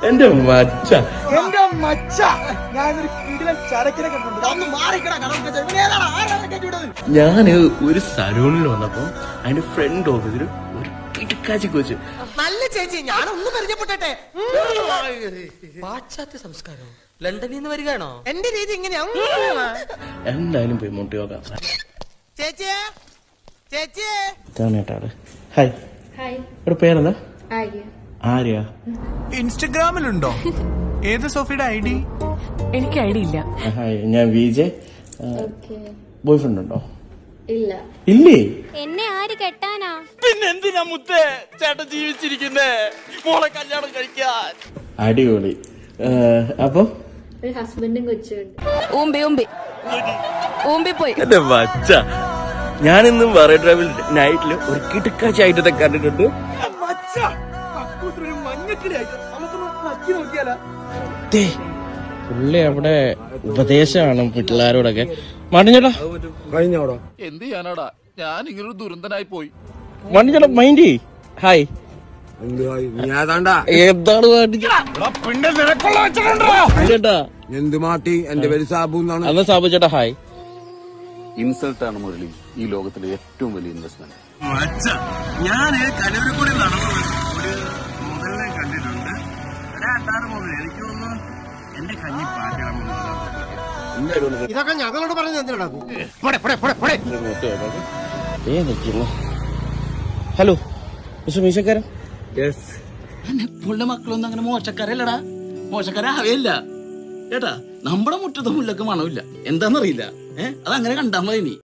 എന്റെ മച്ച എന്റെ മച്ച ഞാനൊരു കിടിലൻ ചരക്കിനെ കണ്ടിട്ടുണ്ട് ഒന്ന് മാറിക്കടാ കടം ഞാന് ഒരു സലൂണിൽ വന്നപ്പോ അതിന്റെ ഫ്രണ്ട് ഓഫീസിൽ ഒരു കിടക്കാച്ചി കോച്ച് നല്ല ചേച്ചി ഞാനൊന്ന് പരിചയപ്പെട്ടെ പാശ്ചാത്യ സംസ്കാരം ലണ്ടനിൽ നിന്ന് വരികയാണോ എന്റെ രീതി ഇങ്ങനെയാ എന്തായാലും പോയി മുട്ടി നോക്കാം ചേച്ചിയെ ചേച്ചിയെ കേട്ടാട് ഹായ് ഹായ് ഇവിടെ പേരെന്താ ആര്യ ആര്യ ഇൻസ്റ്റഗ്രാമിലുണ്ടോ ഏത് സോഫിയുടെ ഐ ഡി എനിക്ക് ഐഡിയ ഇല്ല ഹായ് ഞാൻ വിജയ് ഓക്കെ ബോയ് ഫ്രണ്ട് ഉണ്ടോ ഇല്ല ഇല്ലേ എന്നെ ആര് കെട്ടാനാ പിന്നെന്തിനാ മുത്തേ ചേട്ടൻ ജീവിച്ചിരിക്കുന്നേ മോളെ കല്യാണം കഴിക്കാൻ അടിപൊളി ഏ, അപ്പൊ ഒരു ഹസ്ബൻഡും കൊച്ചുണ്ട് ഊമ്പി ഊമ്പി ഊമ്പി പോയി എന്റെ മച്ച ഞാനിന്നും വേറെ ഡ്രൈവിൽ നൈറ്റില് ഒരു കിടക്കാച്ചി ആയിട്ടൊക്കെ കണ്ടിട്ടുണ്ട് മച്ച കക്കൂസിലൊരു മഞ്ഞക്കിളിയായി നമുക്കൊന്ന് നക്കി നോക്കിയാലോ ദേ, പുള്ളി അവിടെ ഉപദേശമാണ് പിള്ളേരോടൊക്കെ മണിഞ്ഞേട്ടാ എന്ത് ചെയ്യാനാടാ ഞാൻ ഇങ്ങനൊരു ദുരന്തനായി പോയി മണിഞ്ഞേട്ടാ മൈൻഡ് ഹായ് എന്താണ് ചേട്ടാ എന്ത് മാട്ടി എന്റെ പേര് സാബു എന്നാണ് അന്ന് സാബു ചേട്ടാ ഹായ് ഇൻസൾട്ട് ആണ് മുരളി ഈ ലോകത്തിലെ ഏറ്റവും വലിയ ഇൻവെസ്റ്റ്മെന്റ് ഞാന് കലൂരിക്കൂടി നടന്നു ഒരു മുതലിനെ കണ്ടിട്ടുണ്ട് രണ്ടാറ് മുതൽ എനിക്ക് തോന്നുന്നു എന്റെ കഞ്ഞി പാറ്റണം ഇതൊക്കെ ഞങ്ങളോട് പറഞ്ഞു എന്തിനാ ഏ നിൽക്കുന്നു ഹലോ മിസ്റ്റർ മീശക്കാരൻ പുള്ള മക്കളൊന്നും അങ്ങനെ മോശക്കാരല്ലടാ മോശക്കാരാവേയില്ല കേട്ടാ നമ്മുടെ മുറ്റത്തെ മുല്ലക്ക് മണമില്ല എന്താന്നറിയില്ല ഏഹ് അതങ്ങനെ കണ്ടാ മതി നീ